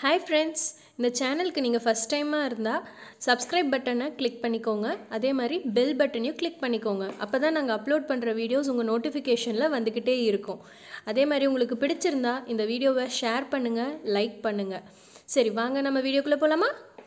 hi friends இந்த சேனலுக்கு நீங்கள் ஃபஸ்ட் டைமாக இருந்தால் சப்ஸ்கிரைப் பட்டனை கிளிக் பண்ணிக்கோங்க அதே மாதிரி பெல் பட்டனையும் கிளிக் பண்ணிக்கோங்க அப்போ தான் நாங்கள் அப்லோட் பண்ணுற வீடியோஸ் உங்கள் நோட்டிஃபிகேஷனில் வந்துக்கிட்டே இருக்கும் அதே மாதிரி உங்களுக்கு பிடிச்சிருந்தா இந்த வீடியோவை ஷேர் பண்ணுங்கள் லைக் பண்ணுங்கள் சரி வாங்க நம்ம வீடியோக்குள்ளே போகலாமா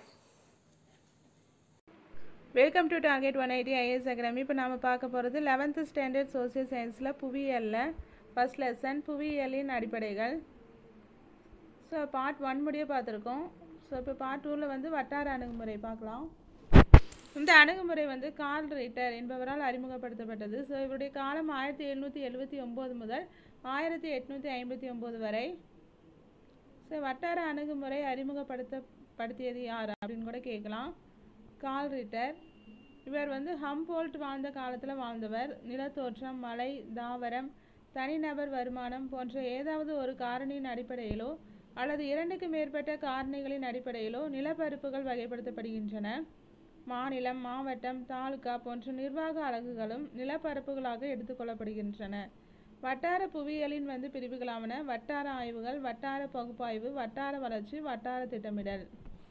welcome to target one eighty IAS academy இப்போ நாம் பார்க்க போகிறது லெவன்த்து ஸ்டாண்டர்ட் சோசியல் சயின்ஸில் புவியியலில் ஃபஸ்ட் லெசன் புவியியலின் அடிப்படைகள் ஸோ பார்ட் ஒன் முடிய பார்த்துருக்கோம் ஸோ இப்போ பார்ட் டூவில் வந்து வட்டார அணுகுமுறை பார்க்கலாம் இந்த அணுகுமுறை வந்து கார்ல் ரிட்டர் என்பவரால் அறிமுகப்படுத்தப்பட்டது ஸோ இவருடைய காலம் ஆயிரத்தி எழுநூற்றி எழுபத்தி ஒம்பது முதல் ஆயிரத்தி எட்நூற்றி ஐம்பத்தி ஒம்பது வரை ஸோ வட்டார அணுகுமுறை அறிமுகப்படுத்தப்படுத்தியது யார் அப்படின்னு கூட கேட்கலாம் கால் ரிட்டர் இவர் வந்து ஹம்போல்ட் வாழ்ந்த காலத்தில் வாழ்ந்தவர் நிலத்தோற்றம் மலை தாவரம் தனிநபர் வருமானம் போன்ற ஏதாவது ஒரு காரணியின் அடிப்படையிலோ அல்லது இரண்டுக்கு மேற்பட்ட காரணிகளின் அடிப்படையிலோ நிலப்பரப்புகள் வகைப்படுத்தப்படுகின்றன மாநிலம் மாவட்டம் தாலுகா போன்ற நிர்வாக அலகுகளும் நிலப்பரப்புகளாக எடுத்துக்கொள்ளப்படுகின்றன வட்டார புவியியலின் வந்து பிரிவுகளாவன வட்டார ஆய்வுகள் வட்டார பகுப்பாய்வு வட்டார வளர்ச்சி வட்டார திட்டமிடல்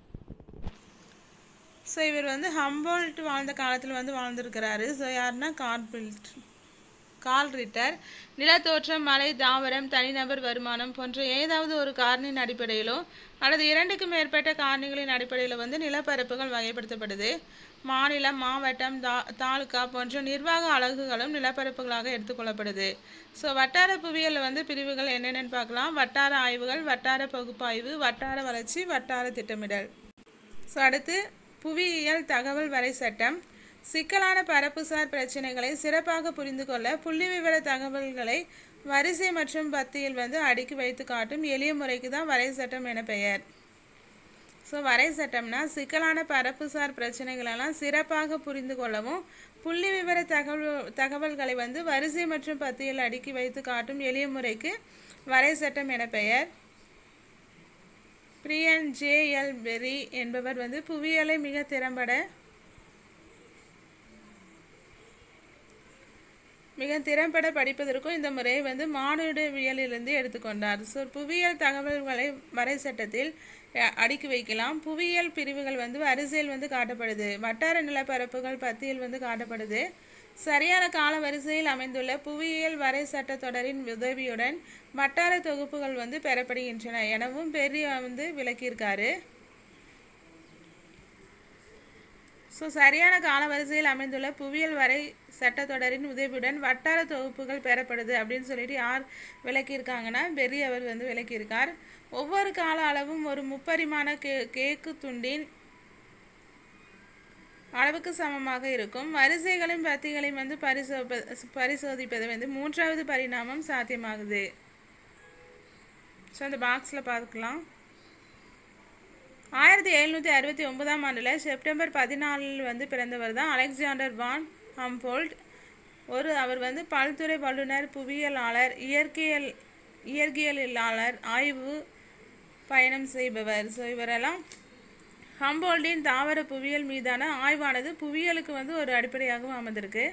ஸோ இவர் வந்து ஹம்போல்ட் வாழ்ந்த காலத்தில் வந்து வாழ்ந்திருக்கிறாரு ஸோ யாருன்னா கார்பில்ட் கால் ரிட்டர் நிலத்தோற்றம் மலை தாவரம் தனிநபர் வருமானம் போன்ற ஏதாவது ஒரு காரணியின் அடிப்படையிலோ அல்லது இரண்டுக்கு மேற்பட்ட காரணிகளின் அடிப்படையில் வந்து நிலப்பரப்புகள் வகைப்படுத்தப்படுது மாநிலம் மாவட்டம் தா தாலுகா போன்ற நிர்வாக அலகுகளும் நிலப்பரப்புகளாக எடுத்துக்கொள்ளப்படுது ஸோ வட்டார புவியியல் வந்து பிரிவுகள் என்னென்னு பார்க்கலாம் வட்டார ஆய்வுகள் வட்டார பகுப்பாய்வு வட்டார வளர்ச்சி வட்டார திட்டமிடல் ஸோ அடுத்து புவியியல் தகவல் வரை சட்டம் சிக்கலான பரப்புசார் பிரச்சனைகளை சிறப்பாக புரிந்து கொள்ள புள்ளி விவர தகவல்களை வரிசை மற்றும் பத்தியில் வந்து அடுக்கி வைத்து காட்டும் எளிய முறைக்கு தான் வரை சட்டம் என பெயர் ஸோ வரை சட்டம்னா சிக்கலான பரப்புசார் பிரச்சனைகளெல்லாம் சிறப்பாக புரிந்து கொள்ளவும் புள்ளி விவர தகவல் தகவல்களை வந்து வரிசை மற்றும் பத்தியில் அடுக்கி வைத்து காட்டும் எளிய முறைக்கு வரை சட்டம் என பெயர் பிரியன் ஜே எல் பெரி என்பவர் வந்து புவியியலை மிக திறம்பட மிக திறம்பட படிப்பதற்கும் இந்த முறையை வந்து மானுடவியலிலிருந்து எடுத்துக்கொண்டார் ஸோ புவியியல் தகவல்களை வரை சட்டத்தில் அடுக்கி வைக்கலாம் புவியியல் பிரிவுகள் வந்து வரிசையில் வந்து காட்டப்படுது வட்டார நிலப்பரப்புகள் பத்தியில் வந்து காட்டப்படுது சரியான கால வரிசையில் அமைந்துள்ள புவியியல் வரை சட்ட தொடரின் உதவியுடன் வட்டார தொகுப்புகள் வந்து பெறப்படுகின்றன எனவும் பெரிய வந்து விளக்கியிருக்காரு ஸோ சரியான காலவரிசையில் அமைந்துள்ள புவியியல் வரை சட்டத்தொடரின் உதவியுடன் வட்டார தொகுப்புகள் பெறப்படுது அப்படின்னு சொல்லிட்டு யார் விளக்கியிருக்காங்கன்னா பெரி அவர் வந்து விளக்கியிருக்கார் ஒவ்வொரு கால அளவும் ஒரு முப்பரிமாண கே கேக்கு துண்டின் அளவுக்கு சமமாக இருக்கும் வரிசைகளையும் பத்திகளையும் வந்து பரிசோ பரிசோதிப்பது வந்து மூன்றாவது பரிணாமம் சாத்தியமாகுது ஸோ அந்த பாக்ஸில் பார்க்கலாம் ஆயிரத்தி எழுநூற்றி அறுபத்தி ஒன்பதாம் ஆண்டில் செப்டம்பர் பதினாலில் வந்து பிறந்தவர் தான் அலெக்சாண்டர் வான் ஹம்போல்ட் ஒரு அவர் வந்து பல்துறை வல்லுநர் புவியியலாளர் இயற்கையல் இயற்கையலாளர் ஆய்வு பயணம் செய்பவர் ஸோ இவரெல்லாம் ஹம்போல்டின் தாவர புவியியல் மீதான ஆய்வானது புவியியலுக்கு வந்து ஒரு அடிப்படையாகவும் அமைந்திருக்கு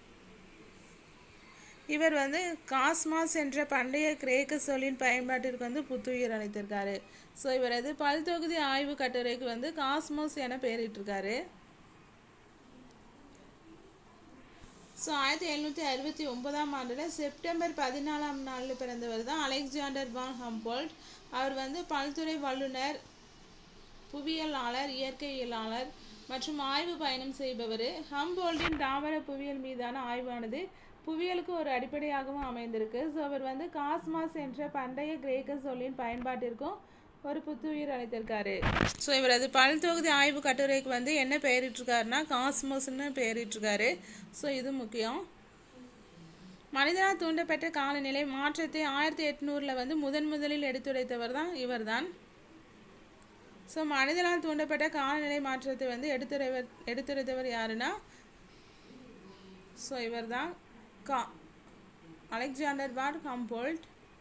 இவர் வந்து காஸ்மாஸ் என்ற பண்டைய கிரேக்க சொல்லின் பயன்பாட்டிற்கு வந்து புத்துயிர் அளித்திருக்காரு ஸோ இவரது பல்தொகுதி ஆய்வு கட்டுரைக்கு வந்து காஸ்மோஸ் என பெயரிட்டிருக்காரு ஸோ ஆயிரத்தி எழுநூற்றி அறுபத்தி ஒன்பதாம் ஆண்டில் செப்டம்பர் பதினாலாம் நாளில் பிறந்தவர் தான் அலெக்சாண்டர் வான் ஹம்போல்ட் அவர் வந்து பல்துறை வல்லுநர் புவியியலாளர் இயற்கையியலாளர் மற்றும் ஆய்வு பயணம் செய்பவர் ஹம்போல்டின் தாவர புவியியல் மீதான ஆய்வானது புவியியலுக்கு ஒரு அடிப்படையாகவும் அமைந்திருக்கு ஸோ அவர் வந்து காஸ்மாஸ் என்ற பண்டைய கிரேக்க சொல்லின் பயன்பாட்டிற்கும் ஒரு புத்துயிர் அளித்திருக்காரு ஸோ இவரது பல்தொகுதி ஆய்வு கட்டுரைக்கு வந்து என்ன பெயரிட்டிருக்காருன்னா காஸ்மோஸ்னு பெயரிட்டிருக்காரு ஸோ இது முக்கியம் மனிதனால் தூண்டப்பட்ட காலநிலை மாற்றத்தை ஆயிரத்தி எட்நூறில் வந்து முதன் முதலில் எடுத்துரைத்தவர் தான் இவர் தான் ஸோ மனிதனால் தூண்டப்பட்ட காலநிலை மாற்றத்தை வந்து எடுத்துரைவர் எடுத்துரைத்தவர் யாருன்னா ஸோ இவர் தான் கா அலெக்சாண்டர் வாட் ஹம்போல்ட்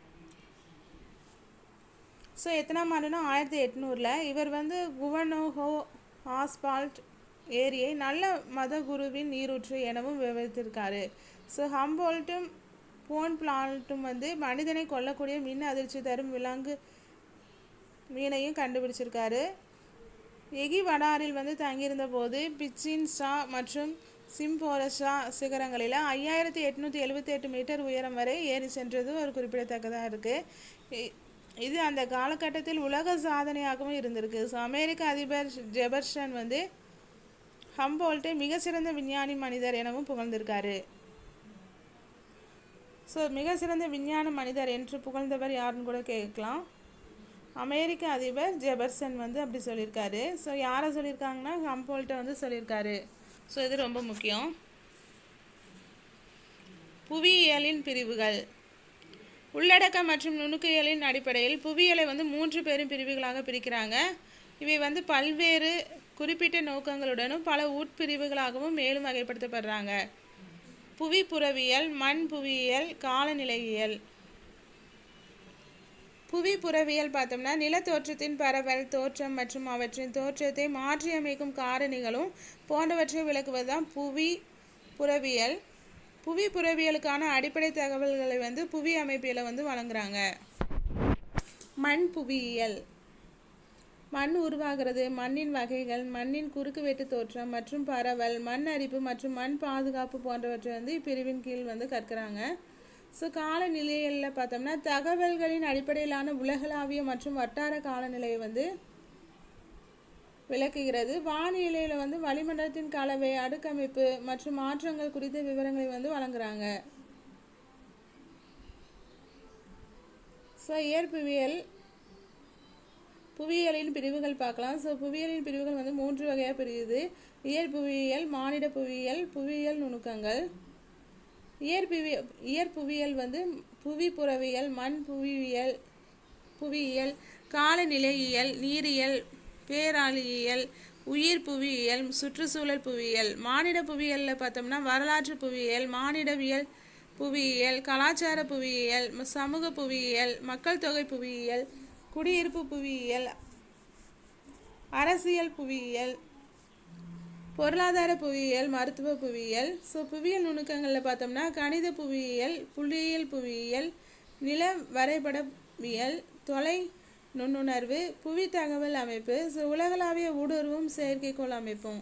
ஸோ எத்தனாம் ஆண்டுனா ஆயிரத்தி எட்நூறில் இவர் வந்து குவனோஹோ ஆஸ்பால்ட் ஏரியை நல்ல மத குருவின் நீரூற்று எனவும் விவரித்திருக்காரு ஸோ ஹம்போல்ட்டும் போன் பிளால்ட்டும் வந்து மனிதனை கொல்லக்கூடிய மின் அதிர்ச்சி தரும் விலங்கு மீனையும் கண்டுபிடிச்சிருக்காரு எகி வடாரில் வந்து தங்கியிருந்த போது பிச்சின் ஷா மற்றும் சிம்போரஷா சிகரங்களில் ஐயாயிரத்தி எட்நூற்றி எழுபத்தி எட்டு மீட்டர் உயரம் வரை ஏறி சென்றது ஒரு குறிப்பிடத்தக்கதாக இருக்குது இது அந்த காலகட்டத்தில் உலக சாதனையாகவும் இருந்திருக்கு ஸோ அமெரிக்க அதிபர் ஜெபர்சன் வந்து ஹம்போல்ட்டை மிகச்சிறந்த விஞ்ஞானி மனிதர் எனவும் புகழ்ந்திருக்காரு ஸோ மிக சிறந்த விஞ்ஞான மனிதர் என்று புகழ்ந்தவர் யாருன்னு கூட கேட்கலாம் அமெரிக்க அதிபர் ஜெபர்சன் வந்து அப்படி சொல்லியிருக்காரு ஸோ யாரை சொல்லியிருக்காங்கன்னா ஹம்போல்ட்டை வந்து சொல்லியிருக்காரு ஸோ இது ரொம்ப முக்கியம் புவியியலின் பிரிவுகள் உள்ளடக்கம் மற்றும் நுணுக்கியலின் அடிப்படையில் புவியியலை வந்து மூன்று பெரும் பிரிவுகளாக பிரிக்கிறாங்க இவை வந்து பல்வேறு குறிப்பிட்ட நோக்கங்களுடனும் பல உட்பிரிவுகளாகவும் மேலும் வகைப்படுத்தப்படுறாங்க புவி புறவியல் மண் புவியியல் காலநிலையியல் புவி புறவியல் பார்த்தோம்னா நிலத்தோற்றத்தின் பரவல் தோற்றம் மற்றும் அவற்றின் தோற்றத்தை மாற்றியமைக்கும் காரணிகளும் போன்றவற்றை விளக்குவது தான் புவி புறவியல் புவி புறவியலுக்கான அடிப்படை தகவல்களை வந்து புவி அமைப்பியலை வந்து வழங்குறாங்க மண் புவியியல் மண் உருவாகிறது மண்ணின் வகைகள் மண்ணின் குறுக்குவெட்டு தோற்றம் மற்றும் பரவல் மண் அரிப்பு மற்றும் மண் பாதுகாப்பு போன்றவற்றை வந்து இப்பிரிவின் கீழ் வந்து கற்கிறாங்க ஸோ காலநிலையில் பார்த்தோம்னா தகவல்களின் அடிப்படையிலான உலகளாவிய மற்றும் வட்டார காலநிலையை வந்து விளக்குகிறது வானிலையில் வந்து வளிமண்டலத்தின் கலவை அடுக்கமைப்பு மற்றும் மாற்றங்கள் குறித்த விவரங்களை வந்து வழங்குறாங்க ஸோ இயற்பியல் புவியியலின் பிரிவுகள் பார்க்கலாம் ஸோ புவியியலின் பிரிவுகள் வந்து மூன்று வகையாக பிரியுது இயற்புவியியல் மானிட புவியியல் புவியியல் நுணுக்கங்கள் இயற்பிவி இயற்புவியியல் வந்து புவி புறவியல் மண் புவியியல் புவியியல் காலநிலையியல் நீரியல் பேராளியியல் உயிர் புவியியல் சுற்றுச்சூழல் புவியியல் மானிட புவியியலில் பார்த்தோம்னா வரலாற்று புவியியல் மானிடவியல் புவியியல் கலாச்சார புவியியல் சமூக புவியியல் மக்கள் தொகை புவியியல் குடியிருப்பு புவியியல் அரசியல் புவியியல் பொருளாதார புவியியல் மருத்துவ புவியியல் ஸோ புவியியல் நுணுக்கங்களில் பார்த்தோம்னா கணித புவியியல் புள்ளியியல் புவியியல் நில வரைபடவியல் தொலை நுண்ணுணர்வு புவி தகவல் அமைப்பு ஸோ உலகளாவிய ஊடுருவும் செயற்கைக்கோள் அமைப்பும்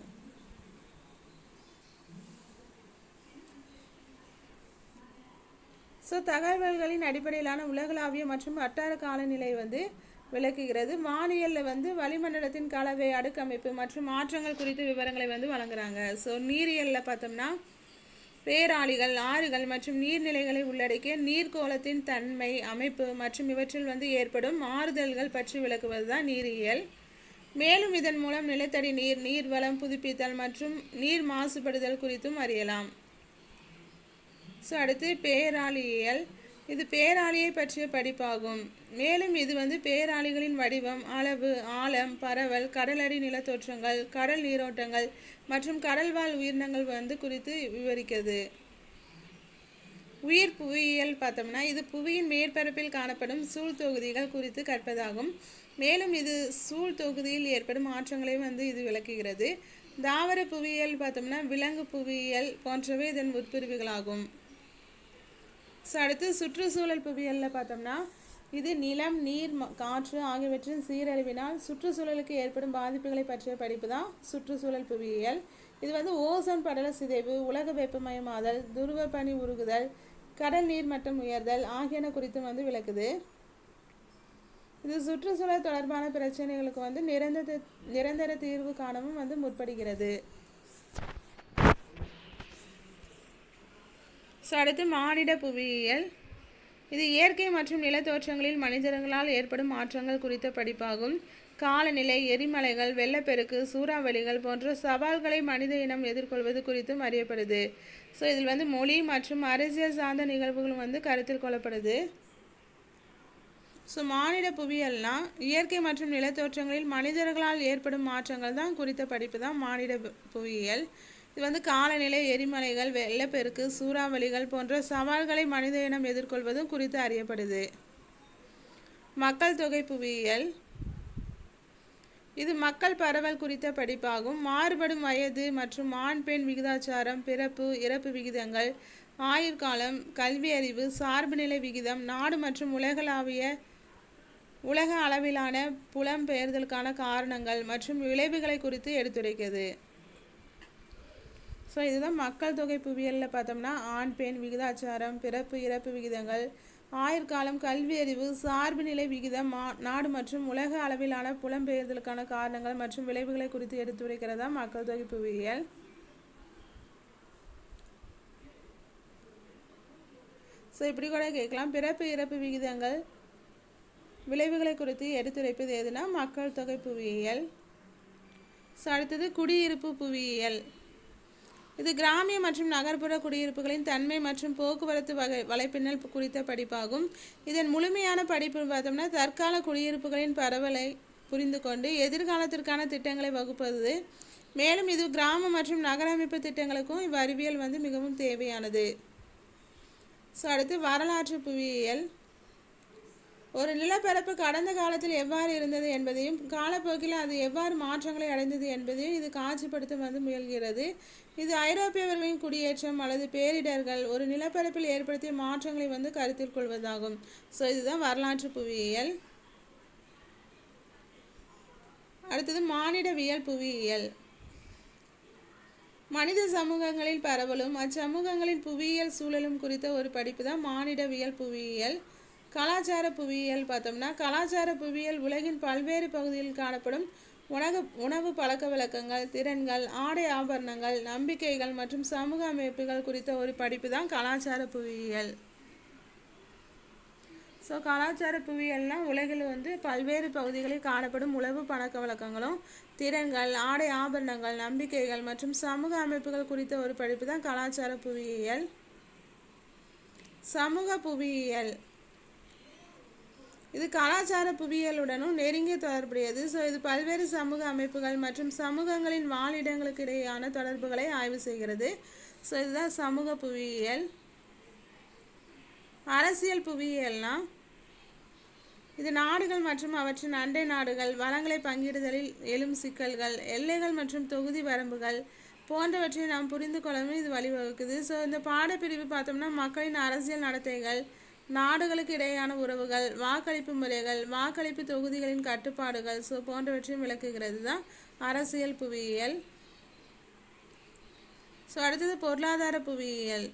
ஸோ தகவல்களின் அடிப்படையிலான உலகளாவிய மற்றும் வட்டார காலநிலை வந்து விளக்குகிறது வானியலில் வந்து வளிமண்டலத்தின் கலவை அடுக்கமைப்பு மற்றும் மாற்றங்கள் குறித்த விவரங்களை வந்து வழங்குறாங்க ஸோ நீரியலில் பார்த்தோம்னா பேராளிகள் ஆறுகள் மற்றும் நீர்நிலைகளை உள்ளடக்கிய நீர்க்கோளத்தின் தன்மை அமைப்பு மற்றும் இவற்றில் வந்து ஏற்படும் மாறுதல்கள் பற்றி விளக்குவது தான் நீரியல் மேலும் இதன் மூலம் நிலத்தடி நீர் நீர்வளம் புதுப்பித்தல் மற்றும் நீர் மாசுபடுதல் குறித்தும் அறியலாம் ஸோ அடுத்து பேராளியியல் இது பேராளியை பற்றிய படிப்பாகும் மேலும் இது வந்து பேராளிகளின் வடிவம் அளவு ஆழம் பரவல் கடலடி நிலத்தோற்றங்கள் கடல் நீரோட்டங்கள் மற்றும் கடல்வாழ் உயிரினங்கள் வந்து குறித்து விவரிக்கிறது உயிர் புவியியல் பார்த்தோம்னா இது புவியின் மேற்பரப்பில் காணப்படும் சூழ் தொகுதிகள் குறித்து கற்பதாகும் மேலும் இது சூழ் தொகுதியில் ஏற்படும் மாற்றங்களை வந்து இது விளக்குகிறது தாவர புவியியல் பார்த்தோம்னா விலங்கு புவியியல் போன்றவை இதன் உட்பிரிவுகளாகும் ஸோ அடுத்து சுற்றுச்சூழல் புவியியலில் பார்த்தோம்னா இது நிலம் நீர் ம- காற்று ஆகியவற்றின் சீரழிவினால் சுற்றுச்சூழலுக்கு ஏற்படும் பாதிப்புகளை பற்றிய படிப்பு தான் சுற்றுச்சூழல் புவியியல் இது வந்து ஓசோன் படல சிதைவு உலக வெப்பமயமாதல் துருவ பனி உருகுதல் கடல் நீர் மட்டம் உயர்தல் ஆகியன குறித்து வந்து விளக்குது இது சுற்றுச்சூழல் தொடர்பான பிரச்சனைகளுக்கு வந்து நிரந்தர நிரந்தர தீர்வு காணவும் வந்து முற்படுகிறது ஸோ அடுத்து மானிட புவியியல் இது இயற்கை மற்றும் நிலத்தோற்றங்களில் மனிதர்களால் ஏற்படும் மாற்றங்கள் குறித்த படிப்பாகும் காலநிலை எரிமலைகள் வெள்ளப்பெருக்கு சூறாவளிகள் போன்ற சவால்களை மனித இனம் எதிர்கொள்வது குறித்தும் அறியப்படுது ஸோ இதில் வந்து மொழி மற்றும் அரசியல் சார்ந்த நிகழ்வுகளும் வந்து கருத்தில் கொள்ளப்படுது ஸோ மானிட புவியியல்னா இயற்கை மற்றும் நிலத்தோற்றங்களில் மனிதர்களால் ஏற்படும் மாற்றங்கள் தான் குறித்த படிப்பு தான் மானிட பு- புவியியல் இது வந்து காலநிலை எரிமலைகள் வெள்ளப்பெருக்கு சூறாவளிகள் போன்ற சவால்களை மனித இனம் எதிர்கொள்வதும் குறித்து அறியப்படுது மக்கள் தொகை புவியியல் இது மக்கள் பரவல் குறித்த படிப்பாகும் மாறுபடும் வயது மற்றும் ஆண் பெண் விகிதாச்சாரம் பிறப்பு இறப்பு விகிதங்கள் ஆயுட்காலம் கல்வி அறிவு சார்புநிலை விகிதம் நாடு மற்றும் உலகளாவிய உலக அளவிலான புலம்பெயர்தலுக்கான காரணங்கள் மற்றும் விளைவுகளை குறித்து எடுத்துரைக்கிறது ஸோ இதுதான் மக்கள் தொகை புவியியலில் பார்த்தோம்னா ஆண் பெண் விகிதாச்சாரம் பிறப்பு இறப்பு விகிதங்கள் ஆயுட்காலம் கல்வி அறிவு சார்பு நிலை விகிதம் மா- நாடு மற்றும் உலக அளவிலான புலம்பெயர்தலுக்கான காரணங்கள் மற்றும் விளைவுகளை குறித்து எடுத்துரைக்கிறதா மக்கள் தொகை புவியியல் ஸோ இப்படி கூட கேட்கலாம் பிறப்பு இறப்பு விகிதங்கள் விளைவுகளை குறித்து எடுத்துரைப்பது எதுனா மக்கள் தொகை புவியியல் ஸோ அடுத்தது குடியிருப்பு புவியியல் இது கிராமிய மற்றும் நகர்ப்புற குடியிருப்புகளின் தன்மை மற்றும் போக்குவரத்து வகை வலைப்பின்னல் குறித்த படிப்பாகும் இதன் முழுமையான படிப்பு பார்த்தோம்னா தற்கால குடியிருப்புகளின் பரவலை புரிந்து கொண்டு எதிர்காலத்திற்கான திட்டங்களை வகுப்பது மேலும் இது கிராம மற்றும் நகரமைப்பு திட்டங்களுக்கும் இவ் அறிவியல் வந்து மிகவும் தேவையானது ஸோ அடுத்து வரலாற்று புவியியல் ஒரு நிலப்பரப்பு கடந்த காலத்தில் எவ்வாறு இருந்தது என்பதையும் காலப்போக்கில் அது எவ்வாறு மாற்றங்களை அடைந்தது என்பதையும் இது காட்சிப்படுத்த வந்து முயல்கிறது இது ஐரோப்பியவர்களின் குடியேற்றம் அல்லது பேரிடர்கள் ஒரு நிலப்பரப்பில் ஏற்படுத்திய மாற்றங்களை வந்து கருத்தில் கொள்வதாகும் ஸோ இதுதான் வரலாற்று புவியியல் அடுத்தது மானிடவியல் புவியியல் மனித சமூகங்களில் பரவலும் அச்சமூகங்களின் புவியியல் சூழலும் குறித்த ஒரு படிப்பு தான் மானிடவியல் புவியியல் கலாச்சார புவியியல் பார்த்தோம்னா கலாச்சார புவியியல் உலகின் பல்வேறு பகுதிகளில் காணப்படும் உணவு உணவு பழக்க வழக்கங்கள் திறன்கள் ஆடை ஆபரணங்கள் நம்பிக்கைகள் மற்றும் சமூக அமைப்புகள் குறித்த ஒரு படிப்பு தான் கலாச்சார புவியியல் ஸோ கலாச்சார புவியியல்னா உலகில் வந்து பல்வேறு பகுதிகளில் காணப்படும் உணவு பழக்க வழக்கங்களும் திறன்கள் ஆடை ஆபரணங்கள் நம்பிக்கைகள் மற்றும் சமூக அமைப்புகள் குறித்த ஒரு படிப்பு தான் கலாச்சார புவியியல் சமூக புவியியல் இது கலாச்சார புவியியலுடனும் நெருங்கிய தொடர்புடையது ஸோ இது பல்வேறு சமூக அமைப்புகள் மற்றும் சமூகங்களின் வாழிடங்களுக்கு இடையேயான தொடர்புகளை ஆய்வு செய்கிறது ஸோ இதுதான் சமூக புவியியல் அரசியல் புவியியல்னா இது நாடுகள் மற்றும் அவற்றின் அண்டை நாடுகள் வளங்களை பங்கிடுதலில் எழும் சிக்கல்கள் எல்லைகள் மற்றும் தொகுதி வரம்புகள் போன்றவற்றை நாம் புரிந்து கொள்ளவும் இது வழிவகுக்குது ஸோ இந்த பாடப்பிரிவு பார்த்தோம்னா மக்களின் அரசியல் நடத்தைகள் நாடுகளுக்கு இடையேயான உறவுகள் வாக்களிப்பு முறைகள் வாக்களிப்பு தொகுதிகளின் கட்டுப்பாடுகள் ஸோ போன்றவற்றையும் விளக்குகிறது தான் அரசியல் புவியியல் ஸோ அடுத்தது பொருளாதார புவியியல்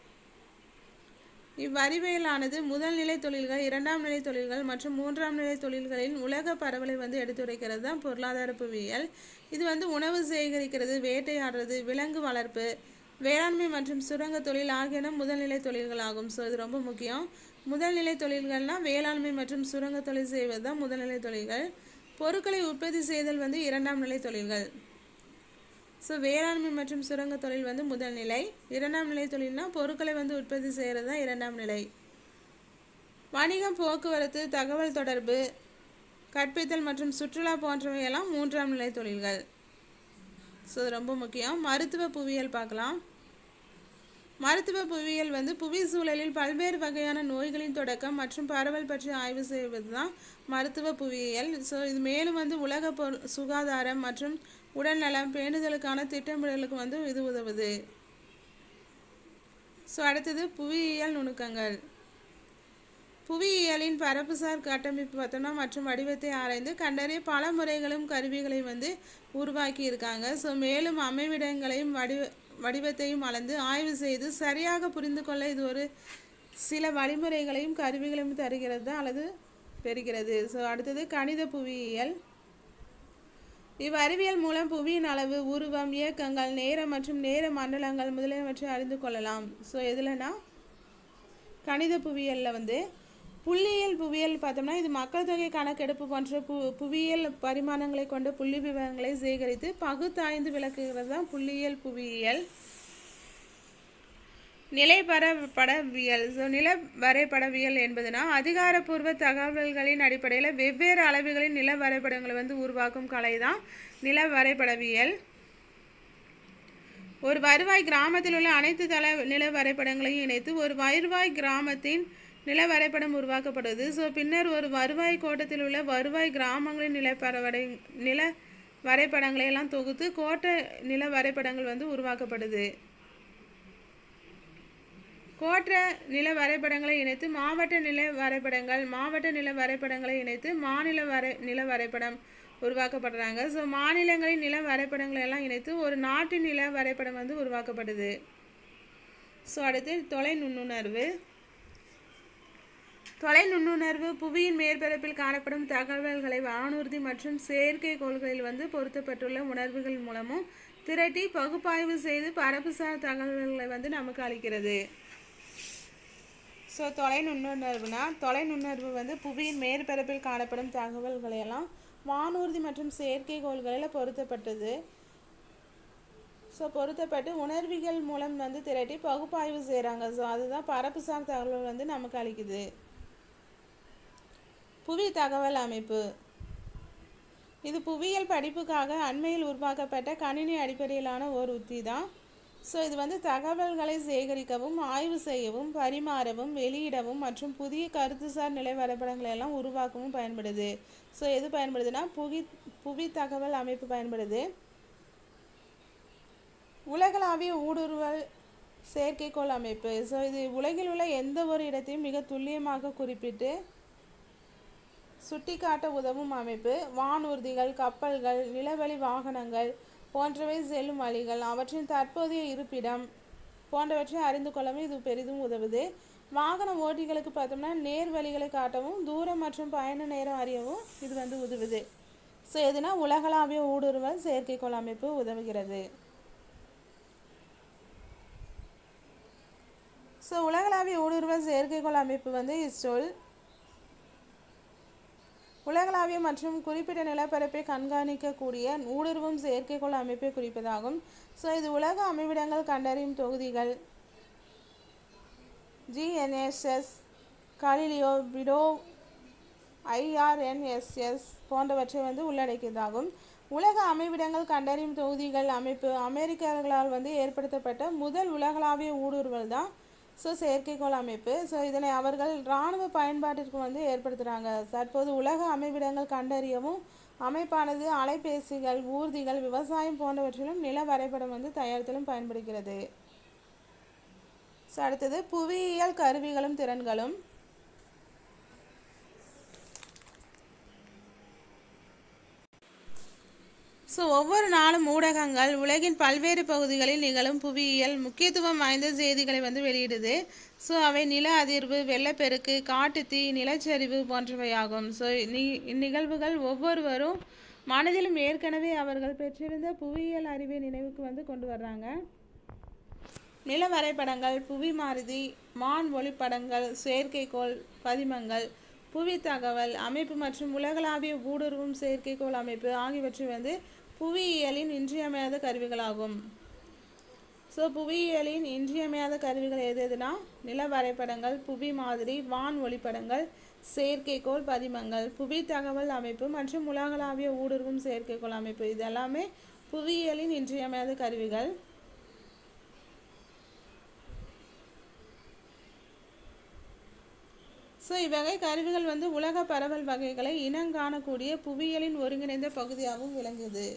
இவ்வறிவியலானது முதல் நிலை தொழில்கள் இரண்டாம் நிலை தொழில்கள் மற்றும் மூன்றாம் நிலை தொழில்களின் உலக பரவலை வந்து எடுத்துரைக்கிறது தான் பொருளாதார புவியியல் இது வந்து உணவு சேகரிக்கிறது வேட்டையாடுறது விலங்கு வளர்ப்பு வேளாண்மை மற்றும் சுரங்க தொழில் ஆகியன முதல்நிலை தொழில்களாகும் ஸோ இது ரொம்ப முக்கியம் முதல்நிலை தொழில்கள்னால் வேளாண்மை மற்றும் சுரங்க தொழில் செய்வது தான் முதல்நிலை தொழில்கள் பொருட்களை உற்பத்தி செய்தல் வந்து இரண்டாம் நிலை தொழில்கள் ஸோ வேளாண்மை மற்றும் சுரங்க தொழில் வந்து முதல் நிலை இரண்டாம் நிலை தொழில்னா பொருட்களை வந்து உற்பத்தி செய்கிறது தான் இரண்டாம் நிலை வணிகம் போக்குவரத்து தகவல் தொடர்பு கற்பித்தல் மற்றும் சுற்றுலா போன்றவையெல்லாம் மூன்றாம் நிலை தொழில்கள் ஸோ இது ரொம்ப முக்கியம் மருத்துவ புவியியல் பார்க்கலாம் மருத்துவ புவியியல் வந்து புவி சூழலில் பல்வேறு வகையான நோய்களின் தொடக்கம் மற்றும் பரவல் பற்றி ஆய்வு செய்வது தான் மருத்துவ புவியியல் ஸோ இது மேலும் வந்து உலக பொரு சுகாதாரம் மற்றும் உடல்நலம் பேணுதலுக்கான திட்டமிடலுக்கு வந்து இது உதவுது ஸோ அடுத்தது புவியியல் நுணுக்கங்கள் புவியியலின் பரப்புசார் கட்டமைப்பு பார்த்தோம்னா மற்றும் வடிவத்தை ஆராய்ந்து கண்டறிய பல முறைகளும் கருவிகளையும் வந்து உருவாக்கி இருக்காங்க ஸோ மேலும் அமைவிடங்களையும் வடிவ வடிவத்தையும் அளந்து ஆய்வு செய்து சரியாக புரிந்து கொள்ள இது ஒரு சில வழிமுறைகளையும் கருவிகளையும் தருகிறது அல்லது பெறுகிறது ஸோ அடுத்தது கணித புவியியல் இவ்வறிவியல் மூலம் புவியின் அளவு உருவம் இயக்கங்கள் நேரம் மற்றும் நேர மண்டலங்கள் முதலியவற்றை அறிந்து கொள்ளலாம் ஸோ எதுலனா கணித புவியியலில் வந்து புள்ளியியல் புவியியல் பார்த்தோம்னா இது மக்கள் தொகை கணக்கெடுப்பு போன்ற பு புவியியல் பரிமாணங்களை கொண்ட புள்ளி விவரங்களை சேகரித்து பகுத்தாய்ந்து விளக்குகிறது தான் புள்ளியியல் புவியியல் நிலைபரப்படவியல் ஸோ நில வரைபடவியல் என்பதுனா அதிகாரப்பூர்வ தகவல்களின் அடிப்படையில் வெவ்வேறு அளவுகளின் நில வரைபடங்களை வந்து உருவாக்கும் கலை தான் நில வரைபடவியல் ஒரு வருவாய் கிராமத்தில் உள்ள அனைத்து தள நில வரைபடங்களையும் இணைத்து ஒரு வருவாய் கிராமத்தின் நில வரைபடம் உருவாக்கப்படுது ஸோ பின்னர் ஒரு வருவாய் கோட்டத்தில் உள்ள வருவாய் கிராமங்களின் நிலப்பரவடை நில வரைபடங்களை எல்லாம் தொகுத்து கோட்ட நில வரைபடங்கள் வந்து உருவாக்கப்படுது கோற்ற நில வரைபடங்களை இணைத்து மாவட்ட நில வரைபடங்கள் மாவட்ட நில வரைபடங்களை இணைத்து மாநில வரை நில வரைபடம் உருவாக்கப்படுறாங்க ஸோ மாநிலங்களின் நில வரைபடங்களை எல்லாம் இணைத்து ஒரு நாட்டின் நில வரைபடம் வந்து உருவாக்கப்படுது ஸோ அடுத்து தொலை நுண்ணுணர்வு தொலை நுண்ணுணர்வு புவியின் மேற்பரப்பில் காணப்படும் தகவல்களை வானூர்தி மற்றும் செயற்கைக்கோள்களில் வந்து பொருத்தப்பட்டுள்ள உணர்வுகள் மூலமும் திரட்டி பகுப்பாய்வு செய்து பரப்புசார் தகவல்களை வந்து நமக்கு அளிக்கிறது ஸோ தொலை நுண்ணுணர்வுனா தொலை நுண்ணர்வு வந்து புவியின் மேற்பரப்பில் காணப்படும் தகவல்களை எல்லாம் வானூர்தி மற்றும் செயற்கைக்கோள்களில் பொருத்தப்பட்டது ஸோ பொருத்தப்பட்டு உணர்விகள் மூலம் வந்து திரட்டி பகுப்பாய்வு செய்கிறாங்க ஸோ அதுதான் பரப்புசார் தகவல் வந்து நமக்கு அளிக்குது புவி தகவல் அமைப்பு இது புவியியல் படிப்புக்காக அண்மையில் உருவாக்கப்பட்ட கணினி அடிப்படையிலான ஒரு உத்தி தான் ஸோ இது வந்து தகவல்களை சேகரிக்கவும் ஆய்வு செய்யவும் பரிமாறவும் வெளியிடவும் மற்றும் புதிய கருத்துசார் நிலை வரைபடங்களை எல்லாம் உருவாக்கவும் பயன்படுது ஸோ எது பயன்படுதுன்னா புவி புவி தகவல் அமைப்பு பயன்படுது உலகளாவிய ஊடுருவல் செயற்கைக்கோள் அமைப்பு ஸோ இது உலகில் உள்ள எந்த ஒரு இடத்தையும் மிக துல்லியமாக குறிப்பிட்டு சுட்டிக்காட்ட உதவும் அமைப்பு வானூர்திகள் கப்பல்கள் நிலவழி வாகனங்கள் போன்றவை செல்லும் வழிகள் அவற்றின் தற்போதைய இருப்பிடம் போன்றவற்றை அறிந்து கொள்ளவும் இது பெரிதும் உதவுது வாகன ஓட்டிகளுக்கு பார்த்தோம்னா நேர் வழிகளை காட்டவும் தூரம் மற்றும் பயண நேரம் அறியவும் இது வந்து உதவுது ஸோ எதுனா உலகளாவிய ஊடுருவல் செயற்கைக்கோள் அமைப்பு உதவுகிறது ஸோ உலகளாவிய ஊடுருவல் செயற்கைக்கோள் அமைப்பு வந்து இஸ்ரோல் உலகளாவிய மற்றும் குறிப்பிட்ட நிலப்பரப்பை கண்காணிக்கக்கூடிய ஊடுருவும் செயற்கைக்கோள் அமைப்பை குறிப்பதாகும் ஸோ இது உலக அமைவிடங்கள் கண்டறியும் தொகுதிகள் ஜிஎன்எஸ்எஸ் கலிலியோ விடோ ஐஆர்என்எஸ்எஸ் போன்றவற்றை வந்து உள்ளடக்கியதாகும் உலக அமைவிடங்கள் கண்டறியும் தொகுதிகள் அமைப்பு அமெரிக்கர்களால் வந்து ஏற்படுத்தப்பட்ட முதல் உலகளாவிய ஊடுருவல் தான் ஸோ செயற்கைக்கோள் அமைப்பு ஸோ இதனை அவர்கள் இராணுவ பயன்பாட்டிற்கு வந்து ஏற்படுத்துகிறாங்க தற்போது உலக அமைவிடங்கள் கண்டறியவும் அமைப்பானது அலைபேசிகள் ஊர்திகள் விவசாயம் போன்றவற்றிலும் நில வரைபடம் வந்து தயாரித்தலும் பயன்படுகிறது ஸோ அடுத்தது புவியியல் கருவிகளும் திறன்களும் ஸோ ஒவ்வொரு நாளும் ஊடகங்கள் உலகின் பல்வேறு பகுதிகளில் நிகழும் புவியியல் முக்கியத்துவம் வாய்ந்த செய்திகளை வந்து வெளியிடுது ஸோ அவை நில அதிர்வு வெள்ளப்பெருக்கு காட்டுத்தீ நிலச்சரிவு போன்றவையாகும் ஸோ நி இந்நிகழ்வுகள் ஒவ்வொருவரும் மனதிலும் ஏற்கனவே அவர்கள் பெற்றிருந்த புவியியல் அறிவை நினைவுக்கு வந்து கொண்டு வர்றாங்க நில வரைபடங்கள் புவி மாருதி மான் ஒளிப்படங்கள் செயற்கைக்கோள் பதிமங்கள் புவி தகவல் அமைப்பு மற்றும் உலகளாவிய ஊடுருவும் செயற்கைக்கோள் அமைப்பு ஆகியவற்றை வந்து புவியியலின் இன்றியமையாத கருவிகளாகும் ஸோ புவியியலின் இன்றியமையாத கருவிகள் எது எதுனா நில வரைபடங்கள் புவி மாதிரி வான் ஒளிப்படங்கள் செயற்கைக்கோள் பதிமங்கள் புவி தகவல் அமைப்பு மற்றும் உலகளாவிய ஊடுருவும் செயற்கைக்கோள் அமைப்பு இது எல்லாமே புவியியலின் இன்றியமையாத கருவிகள் ஸோ இவ்வகை கருவிகள் வந்து உலக பரவல் வகைகளை இனங்காணக்கூடிய புவியியலின் ஒருங்கிணைந்த பகுதியாகவும் விளங்குது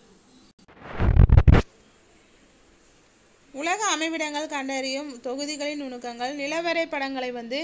உலக அமைவிடங்கள் கண்டறியும் தொகுதிகளின் நுணுக்கங்கள் நிலவரை படங்களை வந்து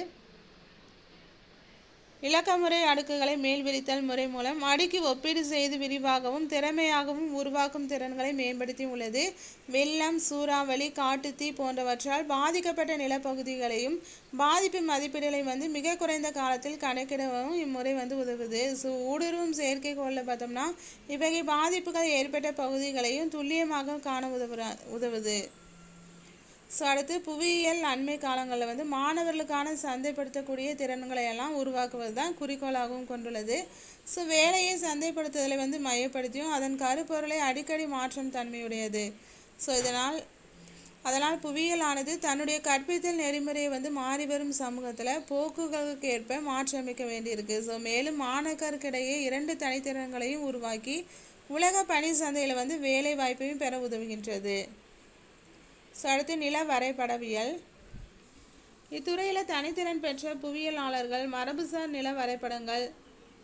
இலக்கமுறை அடுக்குகளை மேல் விரித்தல் முறை மூலம் அடுக்கி ஒப்பீடு செய்து விரிவாகவும் திறமையாகவும் உருவாக்கும் திறன்களை மேம்படுத்தி உள்ளது வெள்ளம் சூறாவளி காட்டுத்தீ போன்றவற்றால் பாதிக்கப்பட்ட நிலப்பகுதிகளையும் பாதிப்பு மதிப்பீடுகளை வந்து மிக குறைந்த காலத்தில் கணக்கிடவும் இம்முறை வந்து உதவுது ஸோ ஊடுருவும் செயற்கைக்கோளில் பார்த்தோம்னா இவ்வகை பாதிப்புகள் ஏற்பட்ட பகுதிகளையும் துல்லியமாக காண உதவுற உதவுது ஸோ அடுத்து புவியியல் அண்மை காலங்களில் வந்து மாணவர்களுக்கான சந்தைப்படுத்தக்கூடிய திறன்களை எல்லாம் உருவாக்குவது தான் குறிக்கோளாகவும் கொண்டுள்ளது ஸோ வேலையை சந்தைப்படுத்துதலை வந்து மையப்படுத்தியும் அதன் கருப்பொருளை அடிக்கடி மாற்றும் தன்மையுடையது ஸோ இதனால் அதனால் புவியியலானது தன்னுடைய கற்பித்தல் நெறிமுறையை வந்து மாறி வரும் சமூகத்தில் போக்குகளுக்கு ஏற்ப மாற்றியமைக்க வேண்டியிருக்கு ஸோ மேலும் மாணக்கருக்கிடையே இரண்டு தனித்திறன்களையும் உருவாக்கி உலக பணி சந்தையில் வந்து வேலை வாய்ப்பையும் பெற உதவுகின்றது ஸோ அடுத்து நில வரைபடவியல் இத்துறையில் தனித்திறன் பெற்ற புவியியலாளர்கள் மரபுசார் நில வரைபடங்கள்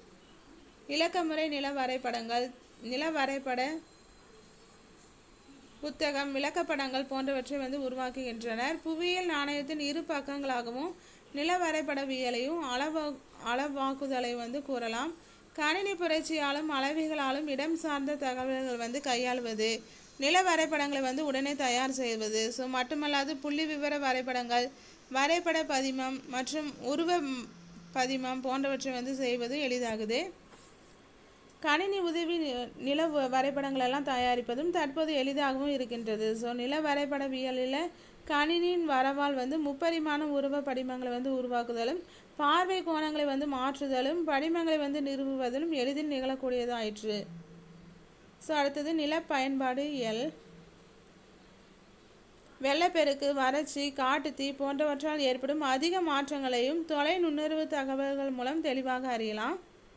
இலக்கமுறை நில வரைபடங்கள் நில வரைபட புத்தகம் விளக்கப்படங்கள் போன்றவற்றை வந்து உருவாக்குகின்றனர் புவியியல் நாணயத்தின் இரு பக்கங்களாகவும் நில வரைபடவியலையும் அளவா அளவாக்குதலை வந்து கூறலாம் கணினி புரட்சியாலும் அளவிகளாலும் இடம் சார்ந்த தகவல்கள் வந்து கையாளுவது நில வரைபடங்களை வந்து உடனே தயார் செய்வது ஸோ மட்டுமல்லாது புள்ளி விவர வரைபடங்கள் வரைபட பதிமம் மற்றும் உருவ பதிமம் போன்றவற்றை வந்து செய்வது எளிதாகுது கணினி உதவி நி- நில வ- வரைபடங்கள் எல்லாம் தயாரிப்பதும் தற்போது எளிதாகவும் இருக்கின்றது ஸோ நில வரைபடவியலில் கணினியின் வரவால் வந்து முப்பரிமாண உருவ படிமங்களை வந்து உருவாக்குதலும் பார்வை கோணங்களை வந்து மாற்றுதலும் படிமங்களை வந்து நிறுவுவதிலும் எளிதில் நிகழக்கூடியதாயிற்று ஸோ அடுத்தது நில பயன்பாடு எல் வெள்ளப்பெருக்கு வறட்சி காட்டுத்தீ போன்றவற்றால் ஏற்படும் அதிக மாற்றங்களையும் தொலை நுண்ணறிவு தகவல்கள் மூலம் தெளிவாக அறியலாம்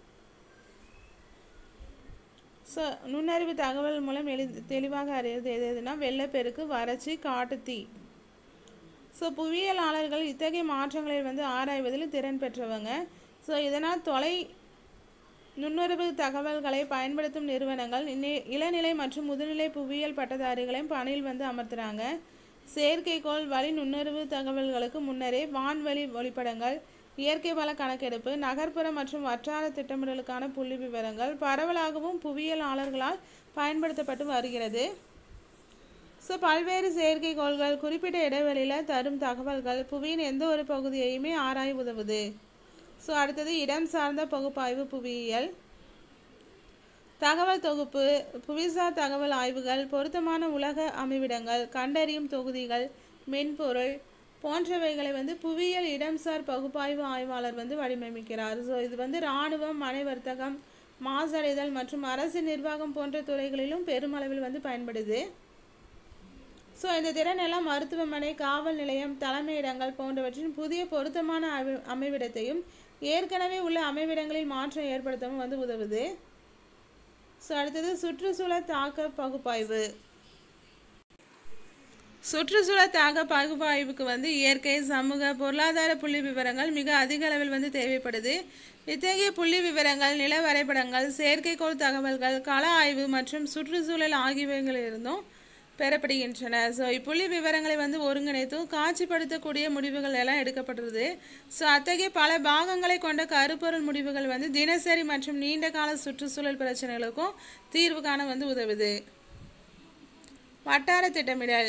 ஸோ நுண்ணறிவு தகவல் மூலம் எளி தெளிவாக அறியறது எது எதுனா வெள்ளப்பெருக்கு வறட்சி காட்டுத்தீ ஸோ புவியியலாளர்கள் இத்தகைய மாற்றங்களை வந்து ஆராய்வதில் திறன் பெற்றவங்க ஸோ இதனால் தொலை நுண்ணறிவு தகவல்களை பயன்படுத்தும் நிறுவனங்கள் இன்னி- இளநிலை மற்றும் முதுநிலை புவியியல் பட்டதாரிகளையும் பணியில் வந்து அமர்த்துறாங்க செயற்கைக்கோள் வழி நுண்ணறிவு தகவல்களுக்கு முன்னரே வான்வழி ஒளிப்படங்கள் இயற்கை வள கணக்கெடுப்பு நகர்ப்புற மற்றும் வட்டார திட்டமிடலுக்கான புள்ளி விவரங்கள் பரவலாகவும் புவியியலாளர்களால் பயன்படுத்தப்பட்டு வருகிறது ஸோ பல்வேறு செயற்கைக்கோள்கள் குறிப்பிட்ட இடைவெளியில் தரும் தகவல்கள் புவியின் எந்த ஒரு பகுதியையுமே ஆராய உதவுது ஸோ அடுத்தது இடம் சார்ந்த பகுப்பாய்வு புவியியல் தகவல் தொகுப்பு புவிசார் தகவல் ஆய்வுகள் பொருத்தமான உலக அமைவிடங்கள் கண்டறியும் தொகுதிகள் மென்பொருள் போன்றவைகளை வந்து புவியியல் இடம்சார் பகுப்பாய்வு ஆய்வாளர் வந்து வடிவமைக்கிறார் ஸோ இது வந்து இராணுவம் மனை வர்த்தகம் மாசடைதல் மற்றும் அரசு நிர்வாகம் போன்ற துறைகளிலும் பெருமளவில் வந்து பயன்படுது ஸோ இந்த திறன் எல்லாம் மருத்துவமனை காவல் நிலையம் தலைமையிடங்கள் போன்றவற்றின் புதிய பொருத்தமான அமை அமைவிடத்தையும் ஏற்கனவே உள்ள அமைவிடங்களில் மாற்றம் ஏற்படுத்தவும் வந்து உதவுது ஸோ அடுத்தது சுற்றுச்சூழல் தாக்க பகுப்பாய்வு சுற்றுச்சூழல் தாக்க பகுப்பாய்வுக்கு வந்து இயற்கை சமூக பொருளாதார புள்ளி விவரங்கள் மிக அதிக அளவில் வந்து தேவைப்படுது இத்தகைய புள்ளி விவரங்கள் நில வரைபடங்கள் செயற்கைக்கோள் தகவல்கள் கள ஆய்வு மற்றும் சுற்றுச்சூழல் ஆகியவைகளிலிருந்தும் பெறப்படுகின்றன ஸோ இப்புள்ளி விவரங்களை வந்து ஒருங்கிணைத்தும் காட்சிப்படுத்தக்கூடிய முடிவுகள் எல்லாம் எடுக்கப்படுறது ஸோ அத்தகைய பல பாகங்களை கொண்ட கருப்பொருள் முடிவுகள் வந்து தினசரி மற்றும் நீண்ட கால சுற்றுச்சூழல் பிரச்சனைகளுக்கும் தீர்வு காண வந்து உதவுது வட்டார திட்டமிடல்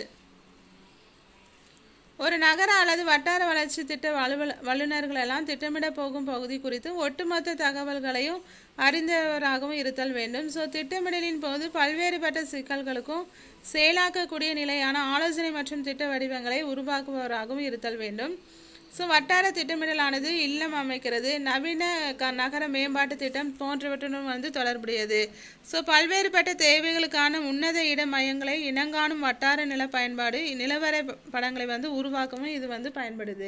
ஒரு நகர அல்லது வட்டார வளர்ச்சி திட்ட அலுவல வல்லுநர்கள் எல்லாம் திட்டமிட போகும் பகுதி குறித்து ஒட்டுமொத்த தகவல்களையும் அறிந்தவராகவும் இருத்தல் வேண்டும் ஸோ திட்டமிடலின் போது பல்வேறுபட்ட சிக்கல்களுக்கும் செயலாக்கக்கூடிய நிலையான ஆலோசனை மற்றும் திட்ட வடிவங்களை உருவாக்குபவராகவும் இருத்தல் வேண்டும் ஸோ வட்டார திட்டமிடலானது இல்லம் அமைக்கிறது நவீன க நகர மேம்பாட்டு திட்டம் போன்றவற்றுடன் வந்து தொடர்புடையது ஸோ பல்வேறுபட்ட தேவைகளுக்கான உன்னத இட மையங்களை இனங்காணும் வட்டார நில பயன்பாடு நிலவரை ப- படங்களை வந்து உருவாக்கவும் இது வந்து பயன்படுது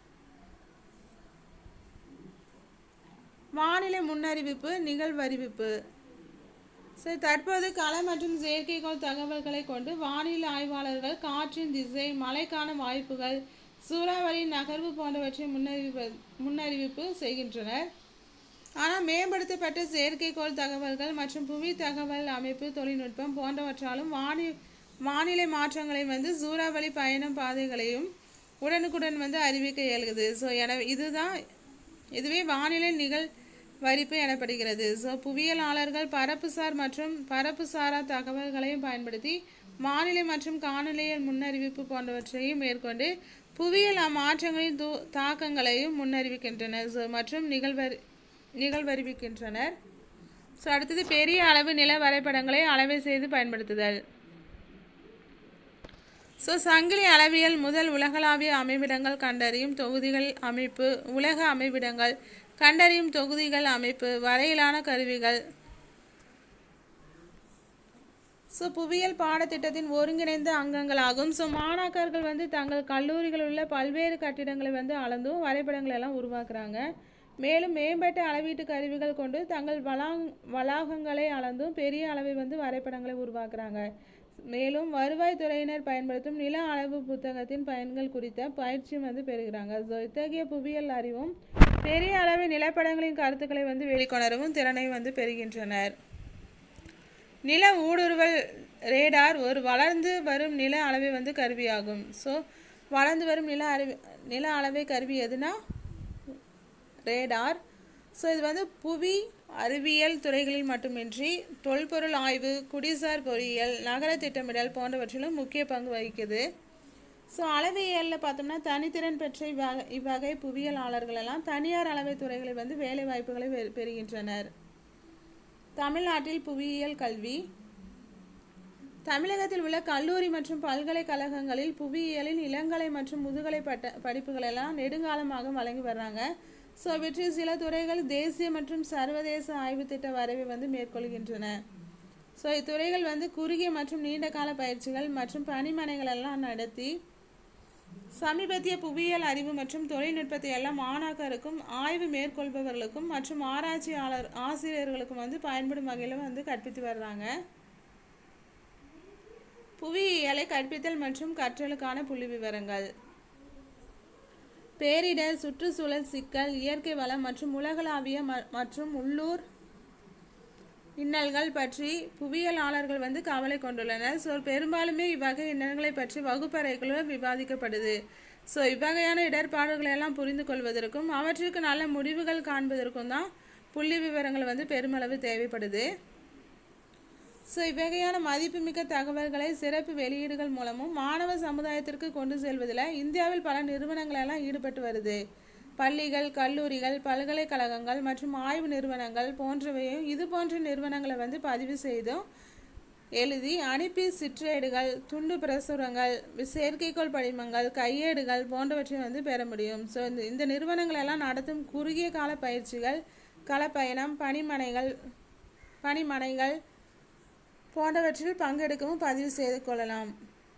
வானிலை முன்னறிவிப்பு நிகழ்வறிவிப்பு ஸோ தற்போது கள மற்றும் செயற்கைக்கோள் தகவல்களை கொண்டு வானிலை ஆய்வாளர்கள் காற்றின் திசை மழைக்கான வாய்ப்புகள் சூறாவளி நகர்வு போன்றவற்றை முன்னறிவு முன்னறிவிப்பு செய்கின்றனர் ஆனால் மேம்படுத்தப்பட்ட செயற்கைக்கோள் தகவல்கள் மற்றும் புவி தகவல் அமைப்பு தொழில்நுட்பம் போன்றவற்றாலும் வானி வானிலை மாற்றங்களை வந்து சூறாவளி பயணம் பாதைகளையும் உடனுக்குடன் வந்து அறிவிக்க இயலுகிறது ஸோ எனவே இதுதான் இதுவே வானிலை நிகழ் வரிப்பு எனப்படுகிறது ஸோ புவியியலாளர்கள் பரப்புசார் மற்றும் பரப்புசாரா தகவல்களையும் பயன்படுத்தி வானிலை மற்றும் காலநிலையல் முன்னறிவிப்பு போன்றவற்றையும் மேற்கொண்டு புவியியல் மாற்றங்களின் தூ தாக்கங்களையும் முன்னறிவிக்கின்றனர் ஸோ மற்றும் நிகழ்வறி நிகழ்வறிவிக்கின்றனர் ஸோ அடுத்தது பெரிய அளவு நில வரைபடங்களை அளவை செய்து பயன்படுத்துதல் ஸோ சங்கிலி அளவியல் முதல் உலகளாவிய அமைவிடங்கள் கண்டறியும் தொகுதிகள் அமைப்பு உலக அமைவிடங்கள் கண்டறியும் தொகுதிகள் அமைப்பு வரையிலான கருவிகள் ஸோ புவியியல் பாடத்திட்டத்தின் ஒருங்கிணைந்த அங்கங்களாகும் ஸோ மாணாக்கர்கள் வந்து தங்கள் கல்லூரிகளில் உள்ள பல்வேறு கட்டிடங்களை வந்து அளந்தும் வரைபடங்களை எல்லாம் உருவாக்குறாங்க மேலும் மேம்பட்ட அளவீட்டு கருவிகள் கொண்டு தங்கள் வளாங் வளாகங்களை அளந்தும் பெரிய அளவை வந்து வரைபடங்களை உருவாக்குறாங்க மேலும் வருவாய் துறையினர் பயன்படுத்தும் நில அளவு புத்தகத்தின் பயன்கள் குறித்த பயிற்சியும் வந்து பெறுகிறாங்க ஸோ இத்தகைய புவியியல் அறிவும் பெரிய அளவு நிலப்படங்களின் கருத்துக்களை வந்து வெளிக்கொணரவும் திறனை வந்து பெறுகின்றனர் நில ஊடுருவல் ரேடார் ஒரு வளர்ந்து வரும் நில அளவை வந்து கருவியாகும் ஸோ வளர்ந்து வரும் நில அளவை நில அளவை கருவி எதுனா ரேடார் ஸோ இது வந்து புவி அறிவியல் துறைகளில் மட்டுமின்றி தொல்பொருள் ஆய்வு குடிசார் பொறியியல் நகர திட்டமிடல் போன்றவற்றிலும் முக்கிய பங்கு வகிக்குது ஸோ அளவியலில் பார்த்தோம்னா தனித்திறன் பெற்ற இவ்வகை இவ்வகை புவியியலாளர்கள் எல்லாம் தனியார் அளவை துறைகளில் வந்து வேலை வாய்ப்புகளை பெ- பெறுகின்றனர் தமிழ்நாட்டில் புவியியல் கல்வி தமிழகத்தில் உள்ள கல்லூரி மற்றும் பல்கலைக்கழகங்களில் புவியியலின் இளங்கலை மற்றும் முதுகலை பட்ட படிப்புகள் எல்லாம் நெடுங்காலமாக வழங்கி வர்றாங்க ஸோ இவற்றில் சில துறைகள் தேசிய மற்றும் சர்வதேச ஆய்வு திட்ட வரைவை வந்து மேற்கொள்கின்றன ஸோ இத்துறைகள் வந்து குறுகிய மற்றும் நீண்ட கால பயிற்சிகள் மற்றும் பணிமனைகள் எல்லாம் நடத்தி சமீபத்திய புவியியல் அறிவு மற்றும் தொழில்நுட்பத்தை எல்லாம் மாணாக்கருக்கும் ஆய்வு மேற்கொள்பவர்களுக்கும் மற்றும் ஆராய்ச்சியாளர் ஆசிரியர்களுக்கும் வந்து பயன்படும் வகையில் வந்து கற்பித்து வர்றாங்க புவியியலை கற்பித்தல் மற்றும் கற்றலுக்கான புள்ளி விவரங்கள் பேரிடர் சுற்றுச்சூழல் சிக்கல் இயற்கை வளம் மற்றும் உலகளாவிய ம- மற்றும் உள்ளூர் இன்னல்கள் பற்றி புவியியலாளர்கள் வந்து கவலை கொண்டுள்ளனர் ஸோ பெரும்பாலுமே இவ்வகை இன்னல்களை பற்றி வகுப்பறைகளும் விவாதிக்கப்படுது ஸோ இவ்வகையான இடர்பாடுகளை எல்லாம் புரிந்து கொள்வதற்கும் அவற்றிற்கு நல்ல முடிவுகள் காண்பதற்கும் தான் புள்ளி விவரங்கள் வந்து பெருமளவு தேவைப்படுது ஸோ இவ்வகையான மதிப்புமிக்க தகவல்களை சிறப்பு வெளியீடுகள் மூலமும் மாணவ சமுதாயத்திற்கு கொண்டு செல்வதில் இந்தியாவில் பல நிறுவனங்கள் எல்லாம் ஈடுபட்டு வருது பள்ளிகள் கல்லூரிகள் பல்கலைக்கழகங்கள் மற்றும் ஆய்வு நிறுவனங்கள் போன்றவையும் இது போன்ற நிறுவனங்களை வந்து பதிவு செய்தும் எழுதி அனுப்பி சிற்றேடுகள் துண்டு பிரசுரங்கள் செயற்கைக்கோள் படிமங்கள் கையேடுகள் போன்றவற்றை வந்து பெற முடியும் ஸோ இந்த இந்த நிறுவனங்கள் எல்லாம் நடத்தும் குறுகிய கால பயிற்சிகள் களப்பயணம் பணிமனைகள் பணிமனைகள் போன்றவற்றில் பங்கெடுக்கவும் பதிவு செய்து கொள்ளலாம்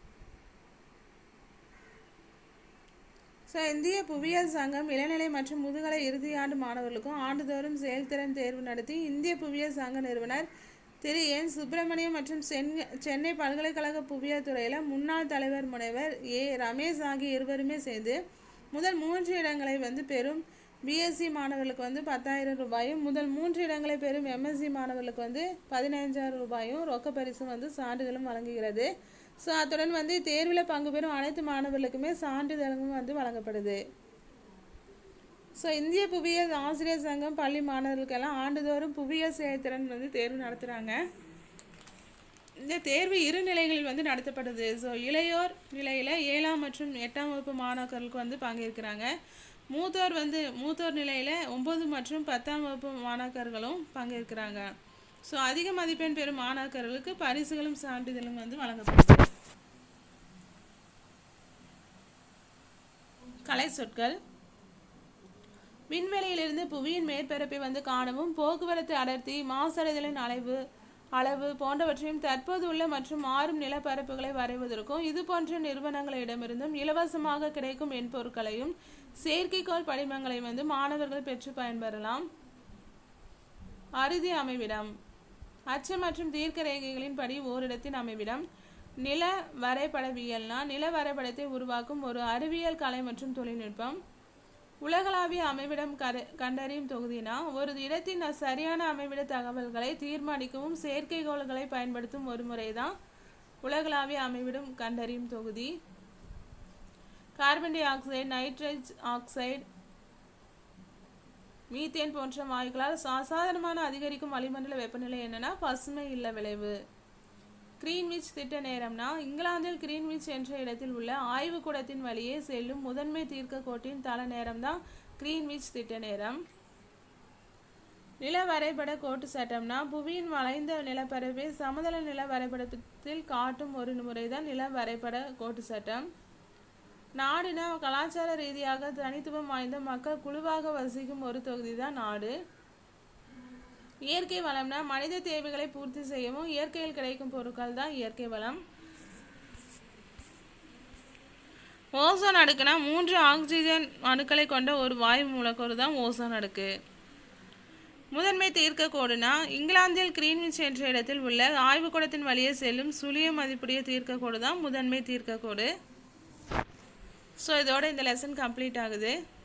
ஸோ இந்திய புவியியல் சங்கம் இளநிலை மற்றும் முதுகலை இறுதியாண்டு மாணவர்களுக்கும் ஆண்டுதோறும் செயல்திறன் தேர்வு நடத்தி இந்திய புவியியல் சங்க நிறுவனர் திரு என் சுப்பிரமணியம் மற்றும் சென்- சென்னை பல்கலைக்கழக புவியியல் துறையில் முன்னாள் தலைவர் முனைவர் ஏ ரமேஷ் ஆகிய இருவருமே சேர்ந்து முதல் மூன்று இடங்களை வந்து பெறும் பிஎஸ்சி மாணவர்களுக்கு வந்து பத்தாயிரம் ரூபாயும் முதல் மூன்று இடங்களை பெறும் எம்எஸ்சி மாணவர்களுக்கு வந்து பதினைஞ்சாயிரம் ரூபாயும் ரொக்க பரிசும் வந்து சான்றிதழும் வழங்குகிறது ஸோ அத்துடன் வந்து தேர்வில் பங்கு பெறும் அனைத்து மாணவர்களுக்குமே சான்றிதழும் வந்து வழங்கப்படுது ஸோ இந்திய புவியியல் ஆசிரியர் சங்கம் பள்ளி மாணவர்களுக்கெல்லாம் ஆண்டுதோறும் புவியியல் செயல்திறன் வந்து தேர்வு நடத்துகிறாங்க இந்த தேர்வு இரு நிலைகளில் வந்து நடத்தப்படுது ஸோ இளையோர் நிலையில் ஏழாம் மற்றும் எட்டாம் வகுப்பு மாணாக்கர்களுக்கு வந்து பங்கேற்கிறாங்க மூத்தோர் வந்து மூத்தோர் நிலையில் ஒம்பது மற்றும் பத்தாம் வகுப்பு மாணாக்கர்களும் பங்கேற்கிறாங்க ஸோ அதிக மதிப்பெண் பெறும் மாணாக்கர்களுக்கு பரிசுகளும் சான்றிதழும் வந்து வழங்கப்படுது கலை சொற்கள் விண்வெளியிலிருந்து புவியின் மேற்பரப்பை வந்து காணவும் போக்குவரத்து அடர்த்தி மாசடைதலின் அளவு அளவு போன்றவற்றையும் தற்போது உள்ள மற்றும் மாறும் நிலப்பரப்புகளை வரைவதற்கும் இது போன்ற நிறுவனங்களிடமிருந்தும் இலவசமாக கிடைக்கும் மென்பொருட்களையும் செயற்கைக்கோள் படிமங்களையும் வந்து மாணவர்கள் பெற்று பயன்பெறலாம் அறுதி அமைவிடம் அச்சு மற்றும் தீர்க்க ரேகைகளின் படி ஓரிடத்தின் அமைவிடம் நில வரைபடவியல்னா நில வரைபடத்தை உருவாக்கும் ஒரு அறிவியல் கலை மற்றும் தொழில்நுட்பம் உலகளாவிய அமைவிடம் கர கண்டறியும் தொகுதினா ஒரு இடத்தின் சரியான அமைவிட தகவல்களை தீர்மானிக்கவும் செயற்கைக்கோள்களை பயன்படுத்தும் ஒரு முறை தான் உலகளாவிய அமைவிடம் கண்டறியும் தொகுதி carbon dioxide nitrogen oxide methane போன்ற வாயுக்களால் அசாதாரணமான அதிகரிக்கும் வளிமண்டல வெப்பநிலை என்னன்னா பசுமை இல்ல விளைவு கிரீன்விச் திட்ட நேரம்னா இங்கிலாந்தில் கிரீன்விச் என்ற இடத்தில் உள்ள ஆய்வுக்கூடத்தின் வழியே செல்லும் முதன்மை தீர்க்க கோட்டின் தல நேரம்தான் கிரீன்விச் திட்ட நேரம் நில வரைபட கோட்டு சட்டம்னா புவியின் வளைந்த நிலப்பரப்பை சமதள நில வரைபடத்தில் காட்டும் ஒரு முறைதான் நில வரைபட கோட்டு சட்டம் நாடுனா கலாச்சார ரீதியாக தனித்துவம் வாய்ந்த மக்கள் குழுவாக வசிக்கும் ஒரு தொகுதி தான் நாடு இயற்கை வளம்னா மனித தேவைகளை பூர்த்தி செய்யவும் இயற்கையில் கிடைக்கும் பொருட்கள் தான் இயற்கை வளம் ஓசோன் அடுக்குனா மூன்று ஆக்சிஜன் அணுக்களை கொண்ட ஒரு வாயு மூலக்கூறு தான் ஓசோன் அடுக்கு முதன்மை தீர்க்க கோடுனா இங்கிலாந்தில் கிரீன்விச் என்ற இடத்தில் உள்ள ஆய்வுக்கூடத்தின் வழியே செல்லும் சுழிய மதிப்புடைய தீர்க்க கோடு தான் முதன்மை தீர்க்க கோடு ஸோ இதோட இந்த லெசன் கம்ப்ளீட் ஆகுது